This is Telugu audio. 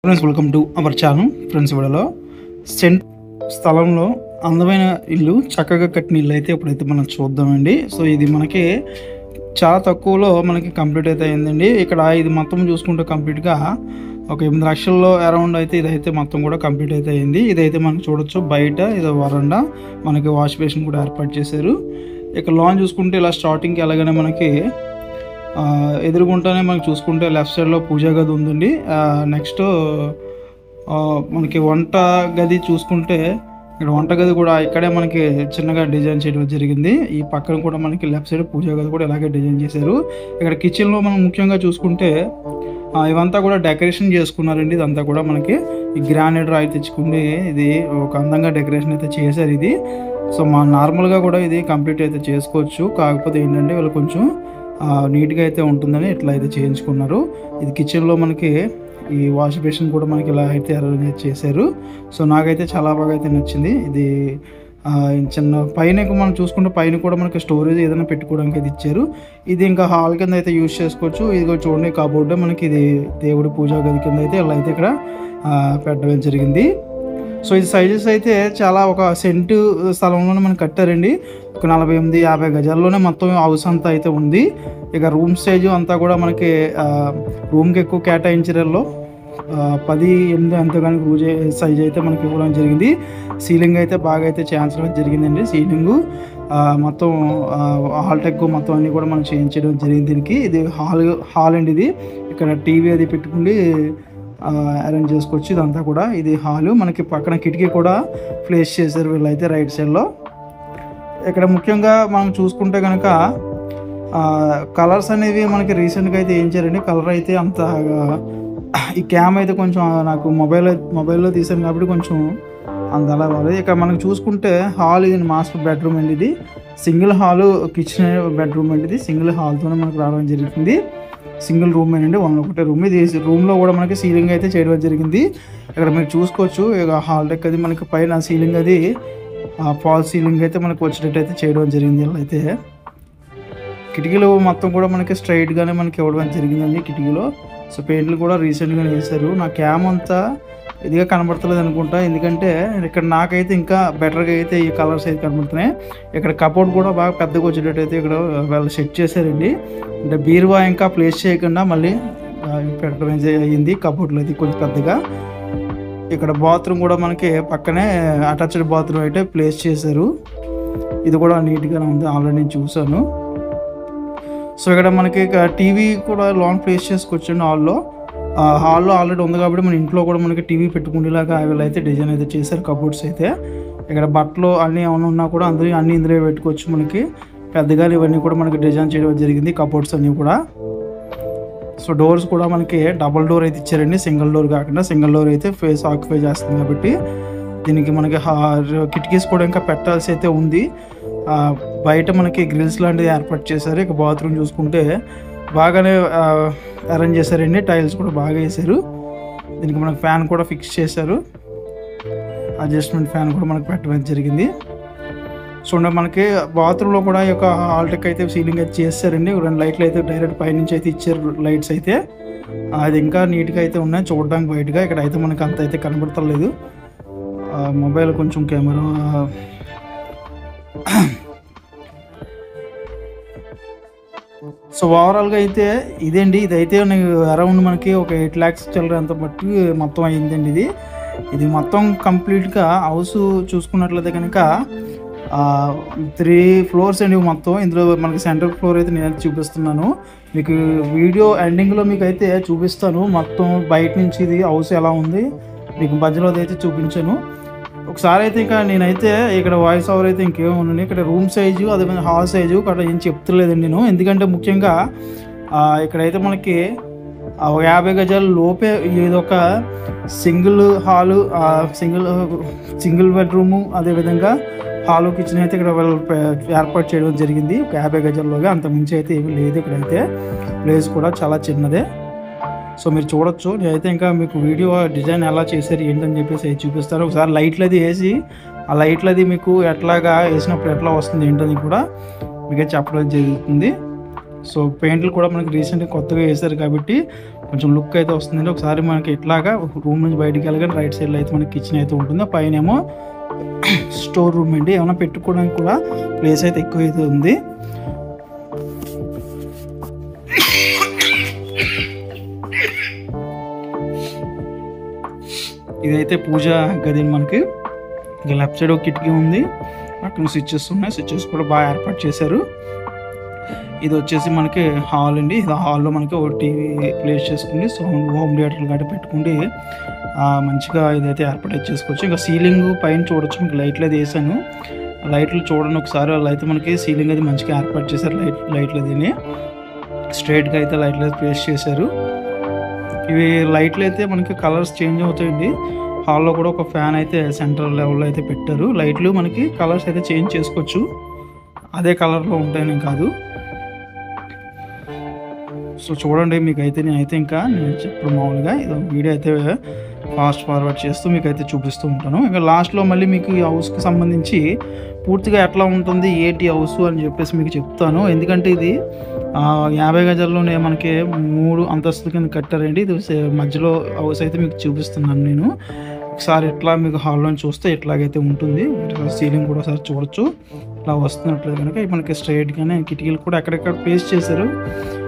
friends welcome to our channel friends ఇవిడలో సెంట్ స్థలంలో అందమైన ఇల్లు చక్కగా కట్టిన ఇల్లు అయితే ఇప్పుడైతే మనం చూద్దామండి సో ఇది మనకి చాలా తక్కువలో మనకి కంప్లీట్ అయితే అయిందండి ఇక్కడ ఇది మొత్తం చూసుకుంటే కంప్లీట్గా ఒక ఎనిమిది లక్షల్లో అరౌండ్ అయితే ఇదైతే మొత్తం కూడా కంప్లీట్ అయితే అయింది ఇదైతే మనం చూడొచ్చు బయట ఇది వరండా మనకి వాష్ బేసిన్ కూడా ఏర్పాటు చేశారు ఇక లాన్ చూసుకుంటే ఇలా స్టార్టింగ్కి ఎలాగనే మనకి ఆ, ఎదురుగుంటానే మనకి చూసుకుంటే లెఫ్ట్ సైడ్లో పూజా గది ఉందండి నెక్స్ట్ మనకి వంట గది చూసుకుంటే ఇక్కడ వంట గది కూడా ఇక్కడే మనకి చిన్నగా డిజైన్ చేయడం జరిగింది ఈ పక్కన కూడా మనకి లెఫ్ట్ సైడ్ పూజా గది కూడా ఇలాగే డిజైన్ చేశారు ఇక్కడ కిచెన్లో మనం ముఖ్యంగా చూసుకుంటే ఆ, ఇవంతా కూడా డెకరేషన్ చేసుకున్నారండి ఇదంతా కూడా మనకి ఈ గ్రానైట్ రాయి తెచ్చుకుని ఇది ఒక అందంగా డెకరేషన్ అయితే చేశారు ఇది సో మా నార్మల్గా కూడా ఇది కంప్లీట్ అయితే చేసుకోవచ్చు కాకపోతే ఏంటంటే వీళ్ళు కొంచెం ఆ, నీట్గా అయితే ఉంటుందని ఇట్లా అయితే చేయించుకున్నారు ఇది కిచెన్లో మనకి ఈ వాష్ బేసిన్ కూడా మనకి ఇలా అయితే అరేంజ్ చేశారు సో నాకైతే చాలా బాగా అయితే నచ్చింది ఇది ఆ, చిన్న పైన ఇంకా మనం చూసుకుంటే పైన కూడా మనకి స్టోరేజ్ ఏదైనా పెట్టుకోవడానికి అయితే ఇచ్చారు ఇది ఇంకా హాల్ కింద అయితే యూజ్ చేసుకోవచ్చు ఇది కూడా చూడండి కాబోర్డ్ మనకి ఇది దేవుడి పూజా గది కింద అయితే ఇలా అయితే ఇక్కడ ఆ, పెట్టడం జరిగింది సో ఇది సైజెస్ అయితే చాలా ఒక సెంటు స్థలంలోనే మనం కట్టారండి ఒక నలభై ఎనిమిది యాభై గజాల్లోనే మొత్తం హౌస్ అంతా అయితే ఉంది ఇక రూమ్ సైజు అంతా కూడా మనకి ఆ, రూమ్కి ఎక్కువ కేటాయించడంలో ఆ, పది ఎనిమిది అంతగానికి రూజ్ సైజ్ అయితే మనకి ఇవ్వడం జరిగింది సీలింగ్ అయితే బాగా అయితే చేయించడం జరిగిందండి సీలింగు మొత్తం హాల్టెక్ మొత్తం అన్నీ కూడా మనం చేయించడం జరిగింది దీనికి ఇది హాల్ హాల్ అండి ఇది ఇక్కడ టీవీ అది పెట్టుకుని అరేంజ్ చేసుకోవచ్చు ఇదంతా కూడా ఇది హాలు మనకి పక్కన కిటికీ కూడా ప్లేస్ చేశారు వీళ్ళైతే రైట్ సైడ్లో ఇక్కడ ముఖ్యంగా మనం చూసుకుంటే కనుక కలర్స్ అనేవి మనకి రీసెంట్గా అయితే ఏం చేయాలండి కలర్ అయితే అంత ఈ క్యామ్ అయితే కొంచెం నాకు మొబైల్ మొబైల్లో తీసాను కాబట్టి కొంచెం అంత అలా బాగాలేదు ఇక్కడ మనకు చూసుకుంటే హాల్ ఇది మాస్టర్ బెడ్రూమ్ అండి ఇది సింగిల్ హాల్ కిచెన్ బెడ్రూమ్ అండి ఇది సింగిల్ హాల్తోనే మనకు రావడం జరుగుతుంది సింగిల్ రూమ్ అండి వన్ ఒకటే రూమ్ ఇది రూమ్లో కూడా మనకి సీలింగ్ అయితే చేయడం జరిగింది ఇక్కడ మీరు చూసుకోవచ్చు ఇక హాల్ డెక్ అది మనకి పైన సీలింగ్ అది ఫాల్ సీలింగ్ అయితే మనకు వచ్చేటట్టు అయితే చేయడం జరిగింది ఇలా అయితే కిటికీలు మొత్తం కూడా మనకి స్ట్రైట్గానే మనకి ఇవ్వడం జరిగిందండి కిటికీలో సో పెయింట్లు కూడా రీసెంట్గానే వేశారు నా క్యామ్ అంతా ఇదిగా కనబడతలేదు అనుకుంటా ఎందుకంటే ఇక్కడ నాకైతే ఇంకా బెటర్గా అయితే ఈ కలర్స్ అయితే కనబడుతున్నాయి ఇక్కడ కబోర్డ్ కూడా బాగా పెద్దగా వచ్చేటట్టు అయితే ఇక్కడ వాళ్ళు సెట్ చేశారండి అంటే బీరువా ఇంకా ప్లేస్ చేయకుండా మళ్ళీ ఆ, పెట్టడం అయితే అయ్యింది కబోర్డ్లో అయితే కొంచెం పెద్దగా ఇక్కడ బాత్రూమ్ కూడా మనకి పక్కనే అటాచ్డ్ బాత్రూమ్ అయితే ప్లేస్ చేశారు ఇది కూడా నీట్గానే ఉంది ఆల్రెడీ నేను చూసాను సో ఇక్కడ మనకి ఇక టీవీ కూడా లాంగ్ ప్లేస్ చేసుకోవచ్చండి హాల్లో హాల్లో ఆల్రెడీ ఉంది కాబట్టి మన ఇంట్లో కూడా మనకి టీవీ పెట్టుకునేలాగా వీళ్ళు అయితే డిజైన్ అయితే చేశారు కబోర్డ్స్ అయితే ఇక్కడ బట్టలు అన్నీ ఏమైనా ఉన్నా కూడా అందరూ అన్ని ఇందులో పెట్టుకోవచ్చు మనకి పెద్దగా ఇవన్నీ కూడా మనకి డిజైన్ చేయడం జరిగింది కబోర్డ్స్ అన్నీ కూడా సో డోర్స్ కూడా మనకి డబుల్ డోర్ అయితే ఇచ్చారండి సింగిల్ డోర్ కాకుండా సింగిల్ డోర్ అయితే ఫేస్ ఆక్యుపై చేస్తుంది కాబట్టి దీనికి మనకి కిటికీస్ కూడా ఇంకా పెట్టాల్సి అయితే ఉంది ఆ, బయట మనకి గ్రిల్స్ లాంటిది ఏర్పాటు చేశారు ఇక బాత్రూమ్ చూసుకుంటే బాగానే అరేంజ్ చేశారండి టైల్స్ కూడా బాగా వేశారు దీనికి మనకి ఫ్యాన్ కూడా ఫిక్స్ చేశారు అడ్జస్ట్మెంట్ ఫ్యాన్ కూడా మనకి పెట్టడం జరిగింది చూడండి మనకి బాత్రూంలో కూడా ఈ యొక్క హాల్టెక్ అయితే సీలింగ్ అయితే చేస్తారండి రెండు లైట్లు అయితే డైరెక్ట్ పైనుంచి అయితే ఇచ్చారు లైట్స్ అయితే అది ఇంకా నీట్గా అయితే ఉన్నాయి చూడడానికి బయటగా ఇక్కడ అయితే మనకి అంత అయితే కనబడతలేదు ఆ, మొబైల్ కొంచెం కెమెరా సో ఓవరాల్గా అయితే ఇదేండి ఇదైతే అరౌండ్ మనకి ఒక ఎయిట్ ల్యాక్స్ చిల్లర అంత బట్టి మొత్తం అయ్యిందండి ఇది ఇది మొత్తం కంప్లీట్గా హౌస్ చూసుకున్నట్లయితే కనుక త్రీ ఫ్లోర్స్ అండి మొత్తం ఇందులో మనకి సెంటర్ ఫ్లోర్ అయితే నేను చూపిస్తున్నాను మీకు వీడియో ఎండింగ్లో మీకు అయితే చూపిస్తాను మొత్తం బయట నుంచి ఇది హౌస్ ఎలా ఉంది మీకు మధ్యలో అయితే చూపించాను ఒకసారి అయితే ఇక నేనైతే ఇక్కడ వాయిస్ ఓవర్ అయితే ఇంకేం ఉన్నాను ఇక్కడ రూమ్ సైజు అదేవిధంగా హాల్ సైజు అక్కడ ఏం చెప్తలేదండి నేను ఎందుకంటే ముఖ్యంగా ఆ, ఇక్కడైతే మనకి ఆ, ఒక యాభై గజాల లోపే ఇదొక single hall single single bedroom అదేవిధంగా హాలు కిచెన్ అయితే ఇక్కడ వాళ్ళు పే- ఏర్పాటు చేయడం జరిగింది ఒక యాభై గజాల్లోగా అంత మించి అయితే ఏమీ లేదు ఇక్కడైతే ప్లేస్ కూడా చాలా చిన్నదే సో మీరు చూడొచ్చు నేనైతే ఇంకా మీకు వీడియో డిజైన్ ఎలా చేశారు ఏంటని చెప్పేసి అయితే చూపిస్తాను ఒకసారి లైట్లు అది వేసి ఆ లైట్లు అది మీకు ఎట్లాగా వేసినప్పుడు ఎట్లా వస్తుంది ఏంటని కూడా మీకే చెప్పడం జరుగుతుంది సో పెయింట్లు కూడా మనకి రీసెంట్గా కొత్తగా వేశారు కాబట్టి కొంచెం లుక్ అయితే వస్తుందండి ఒకసారి మనకి ఇట్లాగా రూమ్ నుంచి బయటికి వెళ్ళగానే రైట్ సైడ్లో అయితే మనకి కిచెన్ అయితే ఉంటుంది ఆ పైన ఏమో స్టోర్ రూమ్ అండి ఏమైనా పెట్టుకోవడానికి కూడా ప్లేస్ అయితే ఎక్కువ అయితే ఉంది ఇదైతే పూజ గది మనకి ఇక లెఫ్ట్ సైడ్ ఒక కిటికీ ఉంది అక్కడ స్విచ్చెస్ ఉన్నాయి స్విచ్చెస్ కూడా బాగా ఏర్పాటు చేశారు ఇది వచ్చేసి మనకి హాల్ అండి ఇది హాల్లో మనకి ఒక టీవీ ప్లేస్ చేసుకుని సౌండ్ హోమ్ థియేటర్లు గట్టి పెట్టుకుంటే ఆ, మంచిగా ఇదైతే ఏర్పాటు చేసుకోవచ్చు ఇంకా సీలింగ్ పైన చూడొచ్చు మీకు లైట్లు అది వేసాను లైట్లు చూడండి ఒకసారి వాళ్ళు అయితే మనకి సీలింగ్ అది మంచిగా ఏర్పాటు చేశారు లైట్ లైట్లు అది స్ట్రైట్గా అయితే లైట్లు అయితే ప్లేస్ చేశారు ఇవి లైట్లు అయితే మనకి కలర్స్ చేంజ్ అవుతాయండి హాల్లో కూడా ఒక ఫ్యాన్ అయితే సెంటర్ లెవెల్లో అయితే పెట్టారు లైట్లు మనకి కలర్స్ అయితే చేంజ్ చేసుకోవచ్చు అదే కలర్లో ఉంటాయని కాదు సో చూడండి మీకు అయితే నేనైతే ఇంకా నేను చెప్పడం మామూలుగా ఇది వీడియో అయితే ఫాస్ట్ ఫార్వర్డ్ చేస్తూ మీకు అయితే చూపిస్తూ ఉంటాను ఇంకా లాస్ట్లో మళ్ళీ మీకు ఈ హౌస్కి సంబంధించి పూర్తిగా ఎట్లా ఉంటుంది ఏంటి హౌస్ అని చెప్పేసి మీకు చెప్తాను ఎందుకంటే ఇది ఆ, యాభై గజాల్లోనే మనకి మూడు అంతస్తుల కింద కట్టారండి ఇది సే- మధ్యలో హౌస్ అయితే మీకు చూపిస్తున్నాను నేను ఒకసారి ఇట్లా మీకు హాల్లో చూస్తే ఇట్లాగైతే ఉంటుంది సీలింగ్ కూడా ఒకసారి చూడొచ్చు ఇట్లా వస్తున్నట్లు కనుక మనకి స్ట్రైట్గానే కిటికీలు కూడా ఎక్కడెక్కడ పేస్ట్ చేశారు